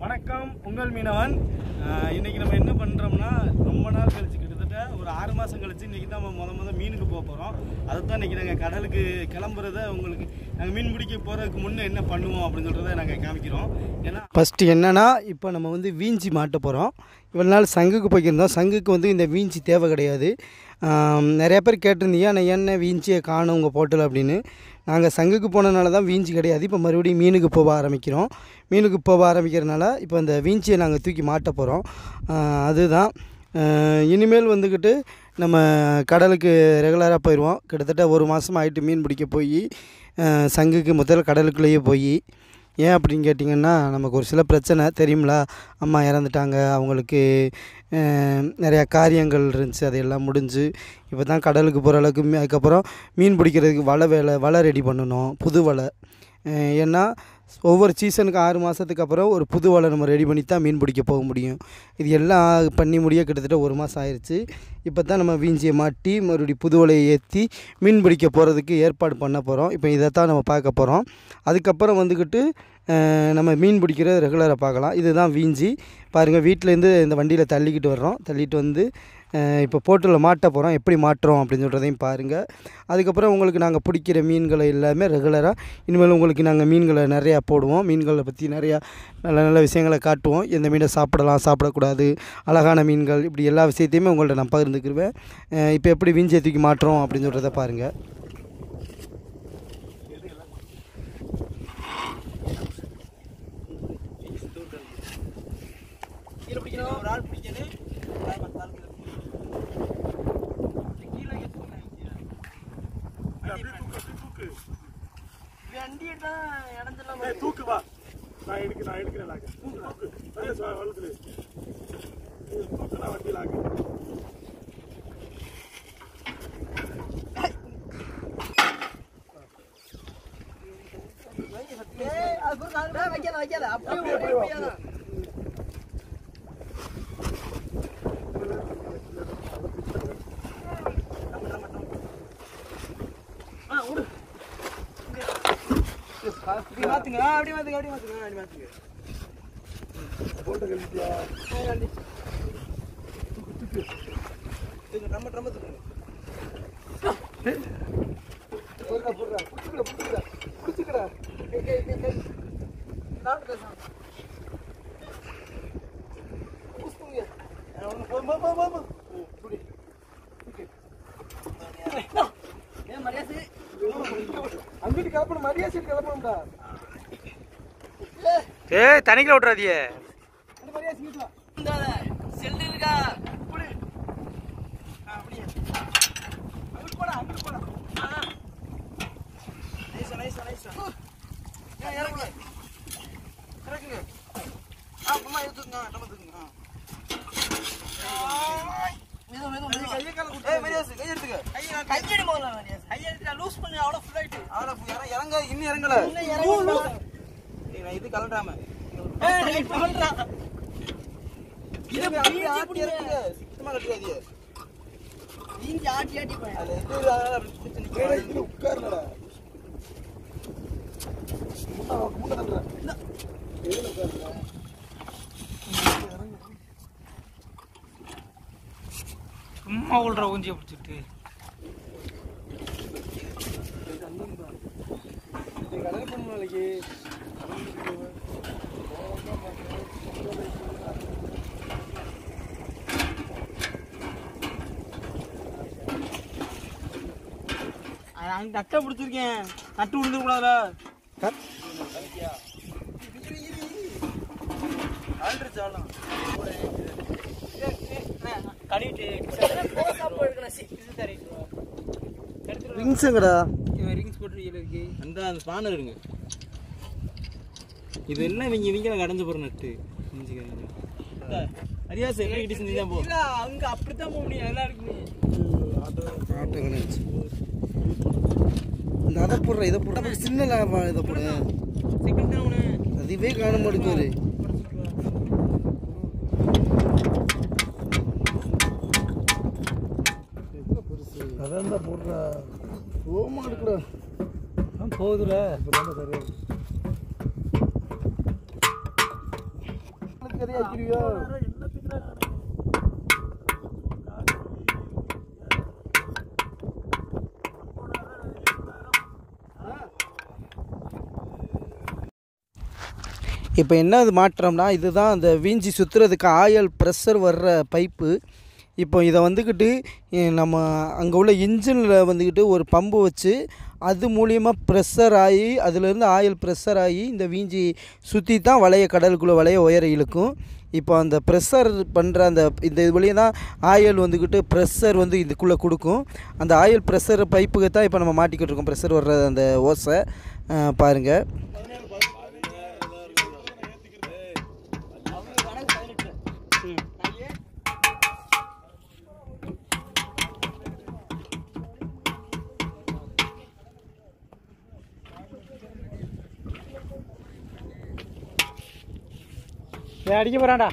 வணக்கம் உங்கள் மீனவன் ஆஹ் இன்னைக்கு நம்ம என்ன பண்ணுறோம்னா ரொம்ப நாள் கழிச்சு கிட்டத்தட்ட ஒரு ஆறு மாதம் கழிச்சு இன்னைக்கு தான் நம்ம முத முத மீனுக்கு போக போகிறோம் அதை தான் இன்னைக்கு நாங்கள் கடலுக்கு கிளம்புறத உங்களுக்கு நாங்கள் மீன் பிடிக்க போகிறதுக்கு முன்னே என்ன பண்ணுவோம் அப்படின்னு சொல்கிறத நாங்கள் காமிக்கிறோம் ஏன்னா ஃபஸ்ட்டு என்னென்னா இப்போ நம்ம வந்து வீஞ்சி மாட்ட போகிறோம் இவ்வளோ நாள் சங்குக்கு போய்க்கிருந்தோம் சங்குக்கு வந்து இந்த வீஞ்சி தேவை கிடையாது ஆம், நிறைய பேர் கேட்டிருந்தீங்க ஆனால் என்ன வீஞ்சியை காணும் உங்கள் போட்டல் அப்படின்னு நாங்கள் சங்குக்கு போனனால தான் வீஞ்சி கிடையாது இப்போ மறுபடியும் மீனுக்கு போக ஆரம்பிக்கிறோம் மீனுக்கு போக ஆரம்பிக்கிறனால இப்போ இந்த வீஞ்சியை நாங்கள் தூக்கி மாட்ட போகிறோம் அதுதான் ஆஹ், இனிமேல் வந்துக்கிட்டு நம்ம கடலுக்கு ரெகுலராக போயிடுவோம் கிட்டத்தட்ட ஒரு மாதம் ஆயிட்டு மீன் பிடிக்க போய் சங்குக்கு முதல்ல கடலுக்குள்ளேயே போய் ஏன் அப்படின்னு கேட்டிங்கன்னா நமக்கு ஒரு சில பிரச்சனை தெரியுங்களா அம்மா இறந்துட்டாங்க அவங்களுக்கு அஹ், நிறையா காரியங்கள் இருந்துச்சு அதையெல்லாம் முடிஞ்சு இப்போ தான் கடலுக்கு போகிற அளவுக்கு மீ- அதுக்கப்புறம் மீன் பிடிக்கிறதுக்கு வலை வேலை வலை ரெடி பண்ணணும் புது வலை அஹ், ஏன்னா ஒவ்வொரு சீசனுக்கு ஆறு மாதத்துக்கு அப்புறம் ஒரு புது வலை நம்ம ரெடி பண்ணி தான் மீன் பிடிக்க போக முடியும் இது எல்லாம் பண்ணி முடிய கிட்டத்தட்ட ஒரு மாதம் ஆயிடுச்சு இப்போ தான் நம்ம வீஞ்சியை மாட்டி மறுபடியும் புது வலையை ஏற்றி மீன் பிடிக்க போகிறதுக்கு ஏற்பாடு பண்ண போகிறோம் இப்போ இதை தான் நம்ம பார்க்க போகிறோம் அதுக்கப்புறம் வந்துக்கிட்டு அஹ், நம்ம மீன் பிடிக்கிறது ரெகுலராக பார்க்கலாம் இதுதான் வீஞ்சி பாருங்கள் வீட்டிலேருந்து இந்த வண்டியில் தள்ளிக்கிட்டு வர்றோம் தள்ளிட்டு வந்து அஹ், இப்போ போட்டில் மாட்ட போகிறோம் எப்படி மாட்டுறோம் அப்படின்னு சொல்கிறதையும் பாருங்கள் அதுக்கப்புறம் உங்களுக்கு நாங்கள் பிடிக்கிற மீன்களை எல்லாமே ரெகுலராக இனிமேல் உங்களுக்கு நாங்கள் மீன்களை நிறையா போடுவோம் மீன்களை பற்றி நிறையா நல்ல நல்ல விஷயங்களை காட்டுவோம் எந்த மீனை சாப்பிடலாம் சாப்பிடக்கூடாது அழகான மீன்கள் இப்படி எல்லா விஷயத்தையுமே உங்கள்ட்ட நான் பகிர்ந்துக்கிருவேன் அஹ், இப்போ எப்படி வீஞ்சியை தூக்கி மாட்டுறோம் அப்படின்னு சொல்கிறத பாருங்கள் ஒரு ஆள் பிடிக்கணும் தூக்கு வா நான் எடுக்க நான் எடுக்கிறேன் லாக்கு தூக்கு தூக்கு அதே சோ வளர்த்துல தூக்கு நான் வண்டி லாக்கு அப்படி மாற்றுங்க அப்படி மாற்றுங்க அப்படி மாற்றுங்க அப்படி மாற்றுங்க போட்டு கழிச்சியா நம்ம ட்ரம்ம தூக்குங்க போடுறா போடுறா புடிச்சுக்கடா புடிச்சுக்கடா புடிச்சுக்கடா கை கை கை கை சாப்பிட்டு சாப்பிட்டு புடிச்சுங்க போ போ போ போ போ புடி ஏன் மரியாதை அங்கிட்டு கிளப்பணும் மரியாதை கிளப்பணும்டா ஏய் தனிக்கில் விட்றாதியே அந்த மரியாதை சீட்டு வா செல்லு இருக்கா புடி ஆ அப்படியே அங்கிட்டு போடா அங்கிட்டு போடா நைஸா நைஸா நைஸா ஏன் இறங்குங்க இறக்குங்க ஆ அம்மா எடுத்துங்க நம்ம தூக்குங்க மெது மெது மெது கையை கால குத்து. ஏய் மரியாதை கை எடுத்துக்க கையடி முதல்ல மரியாதை கையை லூஸ் பண்ணி அவ்வளோ ஃபுல் ஆயிட்டு அவள இறங்க இறங்க இன்னும் இறங்கல இன்னும் இறங்கல. ஏய், நான் இது கலட்டாம ஏய் ரைட் பண்றா இது அப்படி ஆட்டி இறக்குங்க சுத்தமா கட்டிடாதீங்க நீங்க ஆட்டி ஆட்டி போய் அது இது அதனால அப்படி பிடிச்சு நிக்கிறேன். உட்கார்லடா முட்டை தட்டுறேன் எதுல உட்கார்ல சும்மா விட்ற ஊஞ்சியை பிடிச்சிட்டு கடல் பண்ண நாளைக்கு அங்க நட்டை பிடிச்சிருக்கேன் நட்டு விழுந்துட கூடாதுல கழுவிட்டு ரிங்ஸுங்கடா ரிங்ஸ் போட்டு கீழே இருக்கு அந்த அந்த ஸ்பானர் இருங்க இது என்ன இவங்க இவங்க கடைஞ்ச போற நட்டு அரியாஸ் என்ன கிட்ட செஞ்சு தான் போ அங்க அப்படித்தான் போக முடியும் எல்லாம் இருக்குமே ஆட்டோ கணச்சு இந்த அதை போடுற இதை போடுற சின்ன லாபம் இதை போடு செகண்ட் தான் அவனு அதுவே காண மாட்டேங்குது அதான் தான் போடுறா ஓமா எடுக்கடா போகுதுல இப்போ சரியா கதையா ஆக்கிடுவியோ இப்போ என்ன இது மாற்றம்னா இதுதான் அந்த வீஞ்சி சுற்றுறதுக்கு ஆயில் ப்ரெஷர் வர்ற பைப்பு இப்போ இதை வந்துக்கிட்டு இ- நம்ம அங்கே உள்ள இன்ஜினில் வந்துக்கிட்டு ஒரு பம்பு வச்சு அது மூலியமாக ப்ரெஷர் ஆகி அதுலேருந்து ஆயில் ப்ரெஷர் ஆகி இந்த வீஞ்சி சுற்றி தான் வளைய கடலுக்குள்ளே வளைய உயர இழுக்கும் இப்போ அந்த ப்ரெஷர் பண்ணுற அந்த இந்த இது வழியாக தான் ஆயில் வந்துக்கிட்டு ப்ரெஷர் வந்து இதுக்குள்ளே கொடுக்கும் அந்த ஆயில் ப்ரெஷர் பைப்புக்கு தான் இப்போ நம்ம மாட்டிக்கிட்டு இருக்கோம் ப்ரெஷர் வர்ற அந்த ஓசை அஹ், பாருங்கள் அடிக்க போறான்டா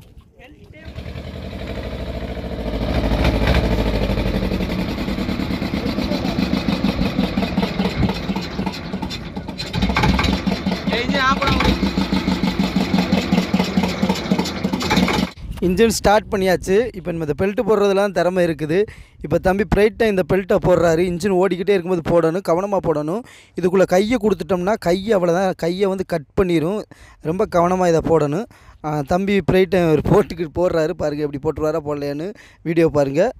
இன்ஜின் ஸ்டார்ட் பண்ணியாச்சு இப்போ நம்ம இந்த பெல்ட்டு போடுறதுலாம் திறமை இருக்குது இப்போ தம்பி பிரைட்டாக இந்த பெல்ட்டை போடுறாரு இன்ஜின் ஓடிக்கிட்டே இருக்கும்போது போடணும் கவனமாக போடணும் இதுக்குள்ளே கையை கொடுத்துட்டோம்னா கையை அவ்வளோதான் கையை வந்து கட் பண்ணிடும் ரொம்ப கவனமாக இதை போடணும் ஆ, தம்பி பிரைட்டை ஒரு போட்டுக்கிட்டு போடுறாரு பாருங்கள் எப்படி போட்டுருவாரா போடலையான்னு வீடியோ பாருங்கள்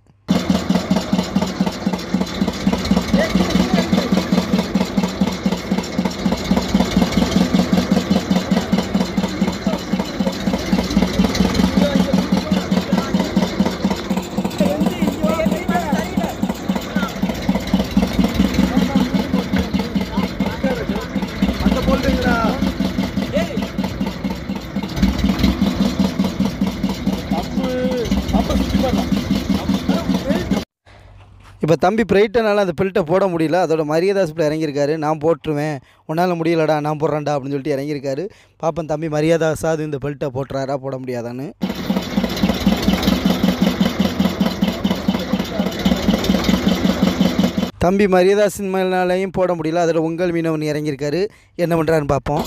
இப்போ தம்பி பிரைட்டனால அந்த பெல்ட்டை போட முடியல அதோட மரியாதாஸ்பில் இறங்கியிருக்காரு நான் போட்டுருவேன் உன்னால் முடியலடா நான் போடுறேன்டா அப்படின்னு சொல்லிட்டு இறங்கியிருக்காரு பாப்பன் தம்பி மரியாதாசாது இந்த பெல்ட்டை போட்டுறாரா போட முடியாதான்னு தம்பி மரியாதாசின் மேலாலையும் போட முடியல அதில் உங்கள் மீனவன் இறங்கியிருக்காரு என்ன பண்ணுறாருன்னு பார்ப்போம்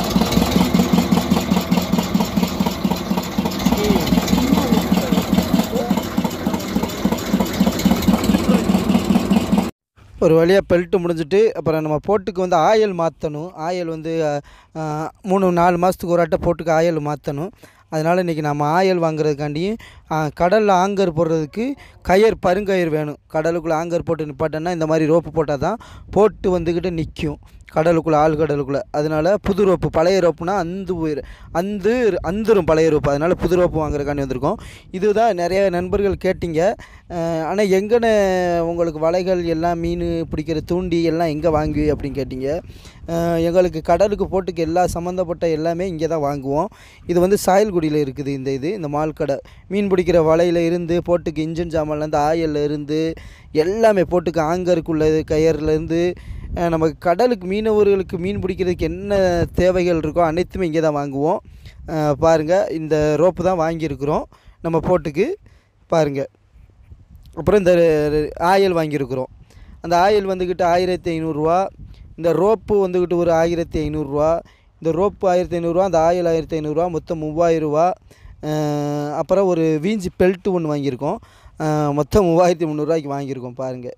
ஒரு வழியாக பெல்ட்டு முடிஞ்சிட்டு அப்புறம் நம்ம போட்டுக்கு வந்து ஆயில் மாற்றணும் ஆயில் வந்து அஹ், அஹ், மூணு நாலு மாதத்துக்கு ஒரு அட்டை போட்டுக்கு ஆயில் மாற்றணும் அதனால் இன்றைக்கி நம்ம ஆயில் வாங்குறதுக்காண்டியும் கடலில் ஆங்கர் போடுறதுக்கு கயர் பருங்கயிறு வேணும் கடலுக்குள்ளே ஆங்கர் போட்டு நிப்பாட்டோன்னா இந்த மாதிரி ரோப்பு போட்டால் தான் போட்டு வந்துக்கிட்டு நிற்கும் கடலுக்குள்ளே ஆள் கடலுக்குள்ளே அதனால் புது ரோப்பு பழைய ரோப்புனா அந்து போயிரு அந்து அந்துரும் பழைய ரோப்பு அதனால் புது ரோப்பு வாங்குறதுக்காண்டி வந்திருக்கோம் இதுதான் நிறைய நண்பர்கள் கேட்டிங்க ஆனால் எங்கன உங்களுக்கு வலைகள் எல்லாம் மீன் பிடிக்கிற தூண்டி எல்லாம் எங்கே வாங்குவி அப்படின்னு கேட்டிங்க அஹ் எங்களுக்கு கடலுக்கு போட்டுக்கு எல்லா சம்மந்தப்பட்ட எல்லாமே இங்கே தான் வாங்குவோம் இது வந்து சாயல்குடியில் இருக்குது இந்த இது இந்த மால் கடை மீன் பிடிக்கிற வலையில் இருந்து போட்டுக்கு இன்ஜின் ஜாமான்லேருந்து ஆயில்ல இருந்து எல்லாமே போட்டுக்கு ஆங்கருக்குள்ள கயர்லேருந்து அஹ் நமக்கு கடலுக்கு மீனவர்களுக்கு மீன் பிடிக்கிறதுக்கு என்ன தேவைகள் இருக்கோ அனைத்துமே இங்கே தான் வாங்குவோம் அஹ் பாருங்க இந்த ரோப்பு தான் வாங்கியிருக்கிறோம் நம்ம போட்டுக்கு பாருங்கள் அப்புறம் இந்த ஆயில் வாங்கியிருக்கிறோம் அந்த ஆயில் வந்துக்கிட்டு ஆயிரத்தி ஐநூறுரூவா இந்த ரோப்பு வந்துக்கிட்டு ஒரு ஆயிரத்தி ஐநூறுரூவா இந்த ரோப்பு ஆயிரத்தி ஐநூறுரூவா அந்த ஆயில் ஆயிரத்தி ஐநூறுரூவா மொத்தம் மூவாயிரரூவா அப்புறம் ஒரு வீஞ்சி பெல்ட்டு ஒன்று வாங்கியிருக்கோம் அஹ் மொத்தம் மூவாயிரத்தி முந்நூறுரூவாய்க்கு வாங்கியிருக்கோம் பாருங்கள்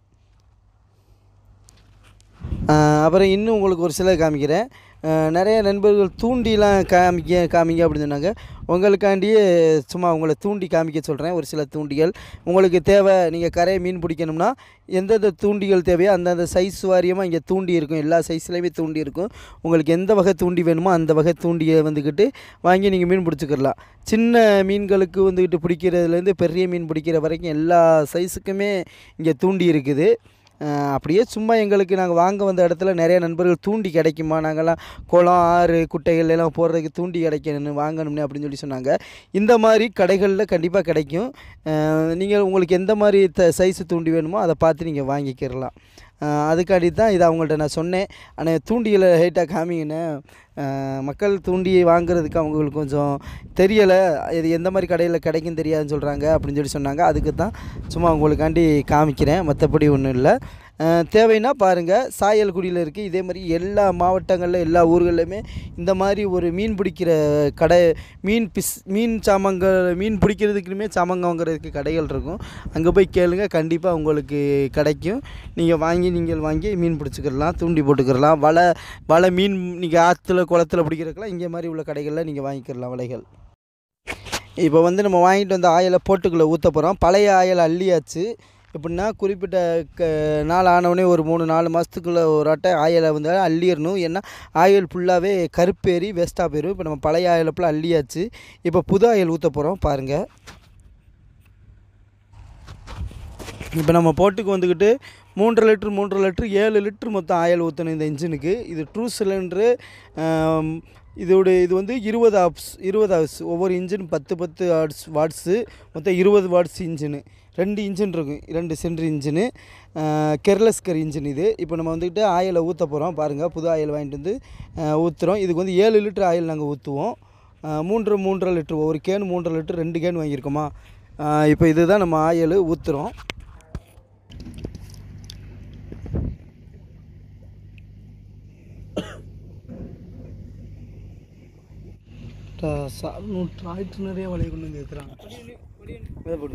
ஆஹ் அப்புறம் இன்னும் உங்களுக்கு ஒரு சிலர் காமிக்கிறேன் ஆஹ் நிறைய நண்பர்கள் தூண்டிலாம் காமிக்க காமிங்க அப்படின்னு சொன்னாங்க உங்களுக்காண்டியே சும்மா உங்களை தூண்டி காமிக்க சொல்கிறேன் ஒரு சில தூண்டிகள் உங்களுக்கு தேவை நீங்கள் கரையை மீன் பிடிக்கணும்னா எந்தெந்த தூண்டிகள் தேவையோ அந்தந்த சைஸ் வாரியமாக இங்கே தூண்டி இருக்கும் எல்லா சைஸ்லேயுமே தூண்டி இருக்கும் உங்களுக்கு எந்த வகை தூண்டி வேணுமோ அந்த வகை தூண்டியை வந்துக்கிட்டு வாங்கி நீங்கள் மீன் பிடிச்சிக்கிடலாம் சின்ன மீன்களுக்கு வந்துக்கிட்டு பிடிக்கிறதுலேருந்து பெரிய மீன் பிடிக்கிற வரைக்கும் எல்லா சைஸுக்குமே இங்கே தூண்டி இருக்குது அஹ் அப்படியே சும்மா எங்களுக்கு நாங்கள் வாங்க வந்த இடத்துல நிறைய நண்பர்கள் தூண்டி கிடைக்குமா நாங்கள்லாம் குளம் ஆறு குட்டைகள் எல்லாம் போடுறதுக்கு தூண்டி கிடைக்கணும்னு வாங்கணும்னு அப்படின்னு சொல்லி சொன்னாங்க இந்த மாதிரி கடைகளில் கண்டிப்பாக கிடைக்கும் அஹ் நீங்கள் உங்களுக்கு எந்த மாதிரி த சைஸு தூண்டி வேணுமோ அதை பார்த்து நீங்கள் வாங்கிக்கிறலாம் அஹ் அதுக்காண்டி தான் இதை அவங்கள்ட்ட நான் சொன்னேன் ஆனால் தூண்டிகளை ஹைட்டாக காமிங்கன்னு அஹ் மக்கள் தூண்டி வாங்குறதுக்கு அவங்களுக்கு கொஞ்சம் தெரியலை இது எந்த மாதிரி கடையில் கிடைக்கும் தெரியாதுன்னு சொல்கிறாங்க அப்படின்னு சொல்லி சொன்னாங்க அதுக்கு தான் சும்மா உங்களுக்காண்டி காமிக்கிறேன் மற்றபடி ஒன்றும் இல்லை அஹ், தேவைன்னா பாருங்கள் சாயல்குடியில் இருக்குது இதே மாதிரி எல்லா மாவட்டங்களில் எல்லா ஊர்கள்லையுமே இந்த மாதிரி ஒரு மீன் பிடிக்கிற கடை மீன் பிஸ் மீன் சாமான்கள் மீன் பிடிக்கிறதுக்குமே சாமான் வாங்குறதுக்கு கடைகள் இருக்கும் அங்கே போய் கேளுங்க கண்டிப்பாக உங்களுக்கு கிடைக்கும் நீங்கள் வாங்கி நீங்கள் வாங்கி மீன் பிடிச்சிக்கிறலாம் தூண்டி போட்டுக்கிறலாம் வலை வலை மீன் நீங்கள் ஆற்றுல குளத்துல பிடிக்கிறதுக்கெல்லாம் இங்கே மாதிரி உள்ள கடைகளில் நீங்கள் வாங்கிக்கிறலாம் வலைகள் இப்போ வந்து நம்ம வாங்கிட்டு வந்த ஆயலை போட்டுக்குள்ளே ஊற்ற போகிறோம் பழைய ஆயலை அள்ளியாச்சு எப்படின்னா குறிப்பிட்ட க நாள் ஆனவுடனே ஒரு மூணு நாலு மாதத்துக்குள்ளே ஒரு அட்டை ஆயலை வந்து அள்ளிடணும் ஏன்னா ஆயில் ஃபுல்லாகவே கருப்பேறி வேஸ்ட்டாக போயிடும் இப்போ நம்ம பழைய ஆயலை ஃபுல்லாக அள்ளியாச்சு இப்போ புது ஆயில் ஊற்ற போகிறோம் பாருங்கள் இப்போ நம்ம போட்டுக்கு வந்துக்கிட்டு மூன்றரை லிட்ரு மூன்றரை லிட்ரு ஏழு லிட்ரு மொத்தம் ஆயில் ஊற்றணும் இந்த இன்ஜினுக்கு இது ட்ரூ சிலிண்ட்ரு இதோட இது வந்து இருபது ஆப்ஸ் இருபது ஆப்ஸ் ஒவ்வொரு இன்ஜின் பத்து பத்து வாட்ஸ் வாட்ஸு மொத்தம் இருபது வாட்ஸ் இன்ஜினு ரெண்டு இன்ஜின் இருக்கும் ரெண்டு சென்ட்ரு இன்ஜினு கெர்லஸ்கர் இன்ஜின் இது இப்போ நம்ம வந்துக்கிட்டு ஆயிலை ஊற்ற போகிறோம் பாருங்கள் புது ஆயில் வாங்கிட்டு வந்து ஊற்றுறோம் இதுக்கு வந்து ஏழு லிட்டர் ஆயில் நாங்கள் ஊற்றுவோம் மூன்று மூன்றரை லிட்ரு ஒவ்வொரு கேன் மூன்றரை லிட்டர் ரெண்டு கேன் வாங்கியிருக்கோமா அஹ் இப்போ இதுதான் நம்ம ஆயில் ஊற்றுறோம் டிராக்டர் நிறைய வலையை கொண்டு வந்து ஏற்றுறாங்க போடு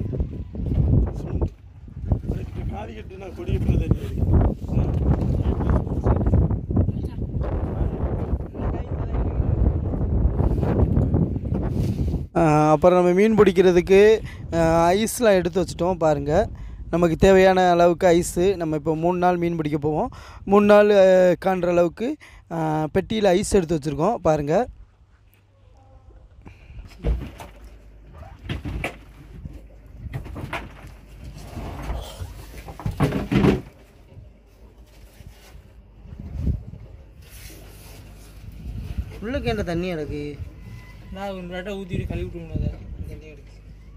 காதி கட்டு நான் கொடி கட்டுறது ஆஹ் அப்புறம் நம்ம மீன் பிடிக்கிறதுக்கு ஆஹ் ஐஸ்லாம் எடுத்து வச்சிட்டோம் பாருங்கள் நமக்கு தேவையான அளவுக்கு ஐஸு நம்ம இப்போ மூணு நாள் மீன் பிடிக்க போவோம் மூணு நாள் ஆஹ் காண்ற அளவுக்கு ஆஹ் பெட்டியில் ஐஸ் எடுத்து வச்சுருக்கோம் பாருங்கள் உள்ள கேண்ட தண்ணி எனக்கு நான் ஒரு ரெட்டை ஊற்றிட்டு கழுவி விட்டுருங்க அதை தண்ணி எடுத்து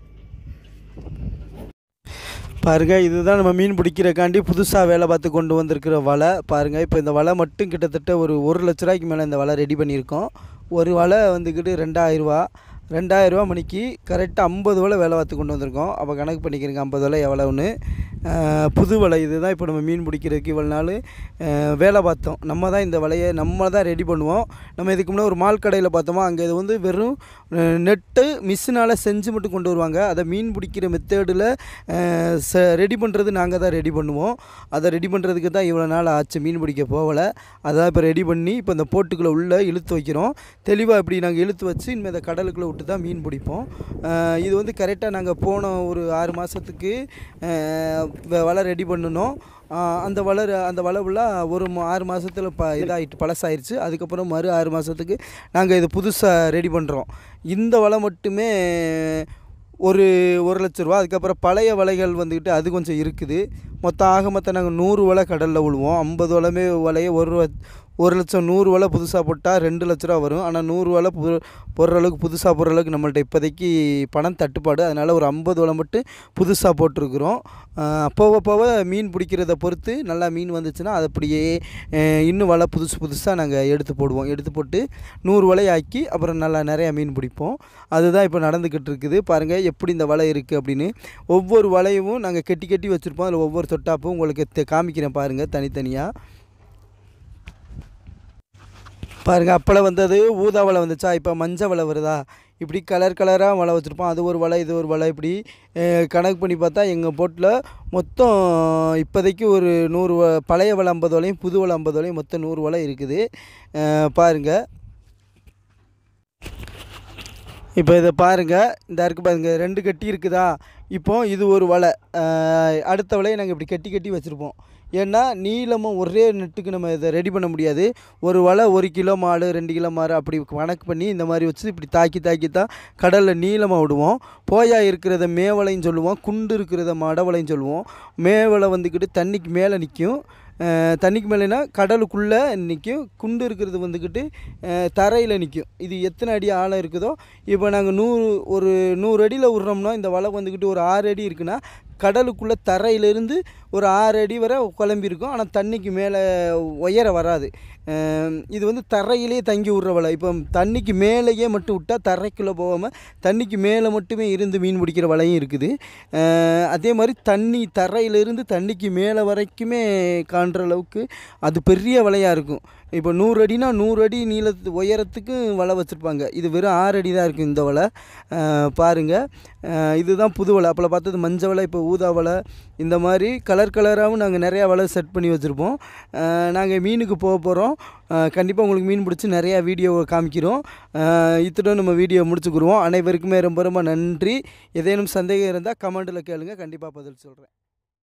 பாருங்க இதுதான் நம்ம மீன் பிடிக்கிறக்காண்டி புதுசாக வேலை பார்த்து கொண்டு வந்திருக்கிற வலை பாருங்கள் இப்போ இந்த வலை மட்டும் கிட்டத்தட்ட ஒரு ஒரு லட்ச ரூபாய்க்கு மேலே இந்த வலை ரெடி பண்ணியிருக்கோம் ஒரு வலை வந்துக்கிட்டு ரெண்டாயிரரூவா ரெண்டாயிரரூவா மணிக்கு கரெக்டாக ஐம்பது வலை வேலை பார்த்து கொண்டு வந்திருக்கோம் அப்போ கணக்கு பண்ணிக்கிறீங்க ஐம்பது வலை எவ்வளோன்னு அஹ், புது வலை இதுதான் இப்போ நம்ம மீன் பிடிக்கிறதுக்கு இவ்வளோ நாள் அஹ், வேலை பார்த்தோம் நம்ம தான் இந்த வலையை நம்ம தான் ரெடி பண்ணுவோம் நம்ம இதுக்கு முன்னாடி ஒரு மால் கடையில் பார்த்தோமா அங்கே இது வந்து வெறும் நெட்டு மிஷினால் செஞ்சு மட்டும் கொண்டு வருவாங்க அதை மீன் பிடிக்கிற மெத்தேடில் ச ரெடி பண்ணுறது நாங்கள் தான் ரெடி பண்ணுவோம் அதை ரெடி பண்ணுறதுக்கு தான் இவ்வளோ நாள் ஆச்சு மீன் பிடிக்க போகலை அதான் இப்போ ரெடி பண்ணி இப்போ இந்த போட்டுக்குள்ளே உள்ளே இழுத்து வைக்கிறோம் தெளிவாக இப்படி நாங்கள் இழுத்து வச்சு இனிமேல் இந்த கடலுக்குள்ளே விட்டு தான் மீன் பிடிப்போம் அஹ் இது வந்து கரெக்டாக நாங்கள் போன ஒரு ஆறு மாதத்துக்கு வலை ரெடி பண்ணணும் அஹ் அந்த வலை அந்த வலை ஃபுல்லாக ஒரு மா- ஆறு மாதத்தில் ப இதாகிட்டு பழசாயிருச்சு அதுக்கப்புறம் மறு ஆறு மாதத்துக்கு நாங்கள் இது புதுசாக ரெடி பண்ணுறோம் இந்த வலை மட்டுமே ஒரு ஒரு லட்ச ரூபா அதுக்கப்புறம் பழைய வலைகள் வந்துக்கிட்டு அது கொஞ்சம் இருக்குது மொத்தம் ஆக மொத்தம் நாங்கள் நூறு வலை கடலில் விழுவோம் ஐம்பது வலைமே வலையை ஒரு ரூபா ஒரு லட்சம் நூறு வலை புதுசாக போட்டால் ரெண்டு லட்ச ரூபா வரும் ஆனால் நூறு வலை பு போடுற அளவுக்கு புதுசாக போடுற அளவுக்கு நம்மள்ட்ட இப்போதைக்கு பணம் தட்டுப்பாடு அதனால் ஒரு ஐம்பது வலை மட்டும் புதுசாக போட்டிருக்கிறோம் ஆஹ் போக போக மீன் பிடிக்கிறத பொறுத்து நல்லா மீன் வந்துச்சுன்னா அது அப்படியே அஹ் இன்னும் வலை புதுசு புதுசாக நாங்கள் எடுத்து போடுவோம் எடுத்து போட்டு நூறு வலை ஆக்கி அப்புறம் நல்லா நிறையா மீன் பிடிப்போம் அதுதான் இப்போ நடந்துக்கிட்டு இருக்குது பாருங்கள் எப்படி இந்த வலை இருக்குது அப்படின்னு ஒவ்வொரு வலையும் நாங்கள் கெட்டி கெட்டி வச்சுருப்போம் அதில் ஒவ்வொரு தொட்டாப்பும் உங்களுக்கு தெ- காமிக்கிறேன் பாருங்கள் தனித்தனியாக பாருங்கள் அப்பளம் வந்தது ஊதா வலை வந்துச்சா இப்போ மஞ்சள் வலை வருதா இப்படி கலர் கலராக வலை வச்சுருப்போம் அது ஒரு வலை இது ஒரு வலை இப்படி அஹ், கணக்கு பண்ணி பார்த்தா எங்கள் போட்டில் மொத்தம் இப்போதைக்கு ஒரு நூறு வ- பழைய வலை ஐம்பது வலையும் புது வலை ஐம்பது வலையும் மொத்தம் நூறு வலை இருக்குது அஹ், பாருங்கள் இப்போ இதை பாருங்கள் இந்த இருக்கு பாருங்க ரெண்டு கட்டி இருக்குதா இப்போ இது ஒரு வலை அஹ், அடுத்த வலையை நாங்கள் இப்படி கட்டி கட்டி வச்சுருப்போம் ஏன்னா நீளமும் ஒரே நெட்டுக்கு நம்ம இதை ரெடி பண்ண முடியாது ஒரு வலை ஒரு கிலோ மாடு ரெண்டு கிலோ மாடு அப்படி கணக்கு பண்ணி இந்த மாதிரி வச்சு இப்படி தாக்கி தாக்கி தான் கடலில் நீளமாக விடுவோம் போயா இருக்கிறத மேவலைன்னு சொல்லுவோம் குண்டு இருக்கிறத மடவலைன்னு சொல்லுவோம் மேவலை வந்துக்கிட்டு தண்ணிக்கு மேலே நிற்கும் தண்ணிக்கு மேலேனா கடலுக்குள்ளே நிற்கும் குண்டு இருக்கிறது வந்துக்கிட்டு தரையில் நிற்கும் இது எத்தனை அடி ஆழம் இருக்குதோ இப்போ நாங்கள் நூறு ஒரு நூறு அடியில் விட்றோம்னா இந்த வலை வந்துக்கிட்டு ஒரு ஆறு அடி இருக்குன்னா கடலுக்குள்ளே தரையிலேருந்து ஒரு ஆறு அடி வரை குழம்பி இருக்கும் ஆனால் தண்ணிக்கு மேலே உயர வராது அஹ் இது வந்து தரையிலே தங்கி விட்ற வலை இப்போ தண்ணிக்கு மேலேயே மட்டும் விட்டால் தரைக்குள்ளே போகாமல் தண்ணிக்கு மேலே மட்டுமே இருந்து மீன் பிடிக்கிற வலையும் இருக்குது அஹ் அதே மாதிரி தண்ணி தரையிலிருந்து தண்ணிக்கு மேலே வரைக்குமே காண்ற அளவுக்கு அது பெரிய வலையாக இருக்கும் இப்போ நூறு அடினா நூறு அடி நீளத்து உயரத்துக்கு வலை வச்சுருப்பாங்க இது வெறும் ஆறு அடி தான் இருக்குது இந்த வலை பாருங்கள் இதுதான் புது வலை அப்போல்லாம் பார்த்தது மஞ்சள் வலை இப்போ ஊதா வலை இந்த மாதிரி கலர் கலராகவும் நாங்கள் நிறையா வலை செட் பண்ணி வச்சுருப்போம் நாங்கள் மீனுக்கு போக போகிறோம் கண்டிப்பாக உங்களுக்கு மீன் பிடிச்சி நிறையா வீடியோ காமிக்கிறோம் அஹ் இத்துடன் நம்ம வீடியோ முடிச்சுக்கிருவோம் அனைவருக்குமே ரொம்ப ரொம்ப நன்றி ஏதேனும் சந்தேகம் இருந்தால் கமெண்ட்டில் கேளுங்க கண்டிப்பாக பதில் சொல்கிறேன்